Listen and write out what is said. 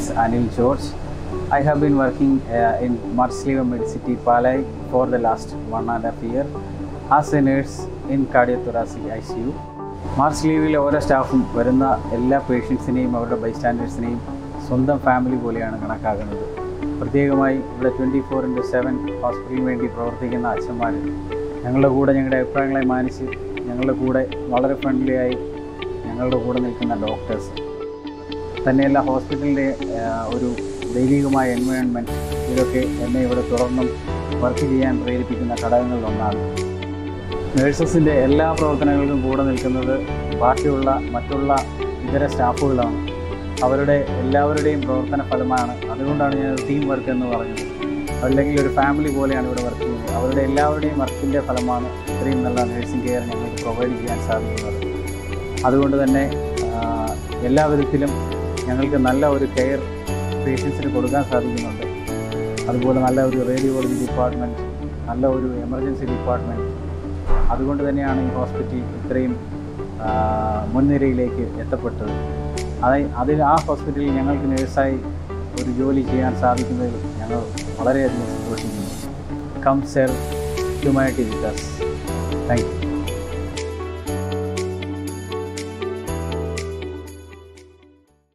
is Anil George. I have been working uh, in Marsliva Medicity Palai for the last one and a half year as a nurse in cardiothoracic ICU. March ലീവിലെ ഓരോ സ്റ്റാഫും വരുന്ന എല്ലാ പേഷ്യൻസിനെയും അവരുടെ ബൈസ്റ്റാൻഡേഴ്സിനെയും സ്വന്തം family പോലെയാണ് കണക്കാക്കുന്നത് പ്രത്യേകമായി ഇവിടെ ട്വൻറ്റി ഫോർ ഇൻറ്റു സെവൻ ഹോസ്പിറ്റലിന് വേണ്ടി പ്രവർത്തിക്കുന്ന അച്ഛന്മാർ ഞങ്ങളുടെ കൂടെ ഞങ്ങളുടെ അഭിപ്രായങ്ങളെ മാനിച്ച് ഞങ്ങളുടെ കൂടെ വളരെ ഫ്രണ്ട്ലി ആയി ഞങ്ങളുടെ കൂടെ നിൽക്കുന്ന ഡോക്ടേഴ്സ് തന്നെയല്ല ഹോസ്പിറ്റലിൻ്റെ ഒരു ദൈവികമായ എൻവയോൺമെൻറ്റ് ഇതൊക്കെ എന്നെ ഇവിടെ തുടർന്നും വർക്ക് ചെയ്യാൻ പ്രേരിപ്പിക്കുന്ന ഘടകങ്ങളിലൊന്നാണ് നേഴ്സസിൻ്റെ എല്ലാ പ്രവർത്തനങ്ങൾക്കും കൂടെ നിൽക്കുന്നത് ബാക്കിയുള്ള മറ്റുള്ള ഇതര സ്റ്റാഫുകളാണ് അവരുടെ എല്ലാവരുടെയും പ്രവർത്തന ഫലമാണ് അതുകൊണ്ടാണ് ഞാൻ ടീം വർക്ക് എന്ന് പറഞ്ഞത് അല്ലെങ്കിൽ ഒരു ഫാമിലി പോലെയാണ് ഇവിടെ വർക്ക് ചെയ്യുന്നത് അവരുടെ എല്ലാവരുടെയും വർക്കിൻ്റെ ഫലമാണ് ഇത്രയും നല്ല നഴ്സിംഗ് കെയർ ഞങ്ങൾക്ക് പ്രൊവൈഡ് ചെയ്യാൻ സാധിക്കുന്നത് അതുകൊണ്ട് തന്നെ ആ, എല്ലാ വിധത്തിലും ഞങ്ങൾക്ക് നല്ല ഒരു കെയർ പേഷ്യൻസിന് കൊടുക്കാൻ സാധിക്കുന്നുണ്ട് അതുപോലെ നല്ല ഒരു റേഡിയോളജി ഡിപ്പാർട്ട്മെൻറ്റ് നല്ല ഒരു എമർജൻസി ഡിപ്പാർട്ട്മെൻറ്റ് അതുകൊണ്ട് തന്നെയാണ് ഈ ഹോസ്പിറ്റൽ ഇത്രയും ആ, മുൻനിരയിലേക്ക് എത്തപ്പെട്ടത് അത് അതിൽ ആ ഹോസ്പിറ്റലിൽ ഞങ്ങൾക്ക് നേഴ്സായി ഒരു ജോലി ചെയ്യാൻ സാധിക്കുന്നതിൽ ഞങ്ങൾ വളരെയധികം സന്തോഷിക്കുന്നു come serve humanity with thank U